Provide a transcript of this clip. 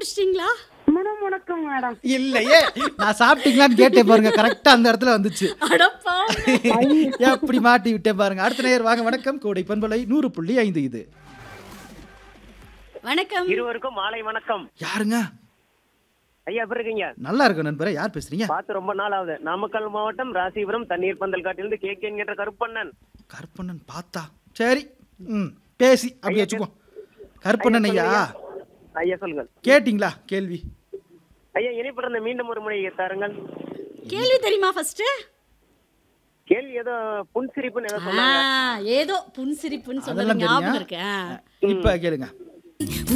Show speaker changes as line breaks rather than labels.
கண்டுபிடிச்சிட்டீங்களா
மேடம் வணக்கம் மேடம்
இல்லையே நான் சாப்பிட்டீங்களான்னு கேட்டேன் பாருங்க கரெக்டா அந்த இடத்துல வந்துச்சு
அடப்பா
எப்படி மாட்டி விட்டேன் பாருங்க அடுத்த நேயர் வாங்க வணக்கம் கோடை பண்பலை நூறு புள்ளி ஐந்து இது
வணக்கம்
இருவருக்கும் மாலை வணக்கம்
யாருங்க
ஐயா எப்படி இருக்கீங்க
நல்லா இருக்கும் நண்பரே யார் பேசுறீங்க
பார்த்து ரொம்ப நாள் ஆகுது நாமக்கல் மாவட்டம் ராசிபுரம் தண்ணீர் பந்தல் காட்டிலிருந்து கே கே என்கின்ற கருப்பண்ணன்
கருப்பண்ணன் பார்த்தா சரி ம் பேசி அப்படி வச்சுக்கோ கருப்பண்ணன் ஐயா
ஐயா சொல்லுங்கள்
கேட்டிங்களா கேள்வி
ஐயா இணைப்பிறந்த மீண்டும் ஒரு முறை தாருங்கள்
கேள்வி தெரியுமா ஃபர்ஸ்ட்
கேள்வி ஏதோ புன்சிரிப்புன்னு ஏதோ சொன்னாங்க
ஏதோ புன்சிரிப்புன்னு சொன்னது
அதெல்லாம்
ஞாபகம்
தெரியும்
இருக்கு ஆ.
இப்ப கேளுங்க